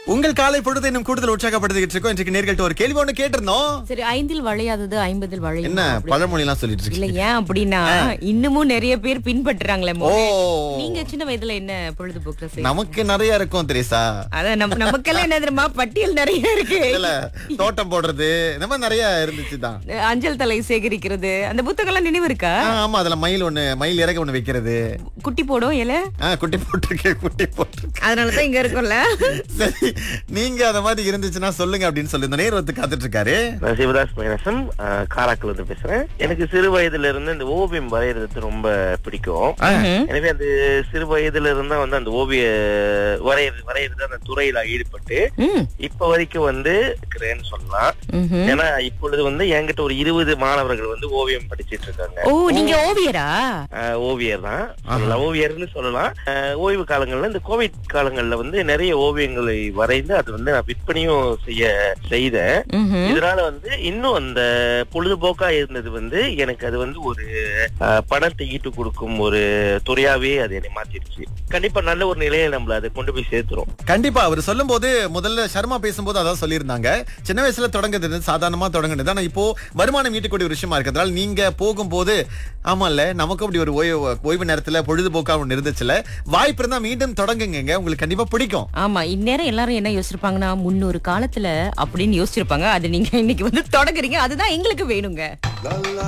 உங்கள் காலை பொழுது இன்னும் கூடுதல் உற்சாகப்படுத்திக்கிட்டு இருக்கோம் இன்றைக்கு நேர்கள்ட்ட ஒரு கேள்வி ஒண்ணு கேட்டிருந்தோம் சரி ஐந்தில் வளையாதது ஐம்பதில் வளையும் என்ன பழமொழி எல்லாம் சொல்லிட்டு இல்ல இருக்கீங்க ஏன் அப்படின்னா இன்னமும் நிறைய பேர் பின்பற்றுறாங்களே ஓ மோனே. நீங்க சின்ன வயதுல என்ன பொழுதுபோக்கு ரசி நமக்கு நிறைய இருக்கும் தெரேசா அதான் நம்ம நமக்கெல்லாம் என்ன தெரியுமா பட்டியல் நிறைய இருக்கு இதுல தோட்டம் போடுறது இந்த மாதிரி நிறைய இருந்துச்சுதான் அஞ்சல் தலை சேகரிக்கிறது அந்த புத்தகம் எல்லாம் நினைவு இருக்கா ஆ, ஆமா அதுல மயில் ஒண்ணு மயில் இறக்க ஒண்ணு வைக்கிறது குட்டி போடும் இல ஆ, குட்டி போட்டிருக்கு குட்டி போட்டிருக்கு அதனாலதான் இங்க இருக்கும்ல சரி நீங்க அந்த மாதிரி இருந்துச்சுன்னா சொல்லுங்க அப்படின்னு சொல்லி இந்த நேர் வந்து காத்துட்டு இருக்காரு நான் சிவதாஸ் மைனசன் காராக்குல இருந்து பேசுறேன் எனக்கு சிறு வயதுல இருந்து இந்த ஓவியம் வரையறது ரொம்ப பிடிக்கும் எனவே அந்த சிறு வயதுல இருந்தா வந்து அந்த ஓவிய வரையறது வரையறது அந்த துறையில ஈடுபட்டு ம், இப்ப வரைக்கும் வந்து இருக்கிறேன்னு சொல்லலாம் ம்ஹும். ஏன்னா இப்பொழுது வந்து என்கிட்ட ஒரு இருபது மாணவர்கள் வந்து ஓவியம் படிச்சிட்டு இருக்காங்க ஓ நீங்க ஓவியரா ஆஹ் ஓவியர் தான் சொல்லலாம் ஓவியர்னு சொல்லலாம் ஆஹ் ஓய்வு காலங்கள்ல இந்த கோவிட் காலங்கள்ல வந்து நிறைய ஓவியங்களை வரைந்து அது வந்து நான் விற்பனையும் செய்ய செய்தேன் ம்ஹும். இதனால வந்து இன்னும் அந்த பொழுதுபோக்கா இருந்தது வந்து எனக்கு அது வந்து ஒரு ஆஹ், பணத்தை ஈட்டு கொடுக்கும் ஒரு துறையாவே அது என்னை மாத்திருச்சு கண்டிப்பா நல்ல ஒரு நிலையை நம்மள அதை கொண்டு போய் சேர்த்துரும் கண்டிப்பா அவர் சொல்லும் போது முதல்ல சர்மா பேசும்போது அதான் சொல்லியிருந்தாங்க சின்ன வயசுல தொடங்குறது சாதாரணமா தொடங்குனது ஆனா இப்போ வருமானம் ஈட்டக்கூடிய ஒரு விஷயமா இருக்கிறதுனால நீங்க போகும்போது ஆமால்ல நமக்கும் அப்படி ஒரு ஓய்வு ஓய்வு நேரத்துல பொழுதுபோக்கா ஒண்ணு இருந்துச்சுல வாய்ப்பு இருந்தா மீண்டும் தொடங்குங்க உங்களுக்கு கண்டிப்பா பிடிக்கும் ஆமா இந்நேரம் எல்லாரும் என்ன யோசிச்சிருப்பாங்கன்னா முன்னொரு காலத்துல அப்படின்னு யோசிச்சிருப்பாங்க அது நீங்க இன்னைக்கு வந்து தொடங்குறீங்க அதுதான் எங்களுக்கு வேணுங்க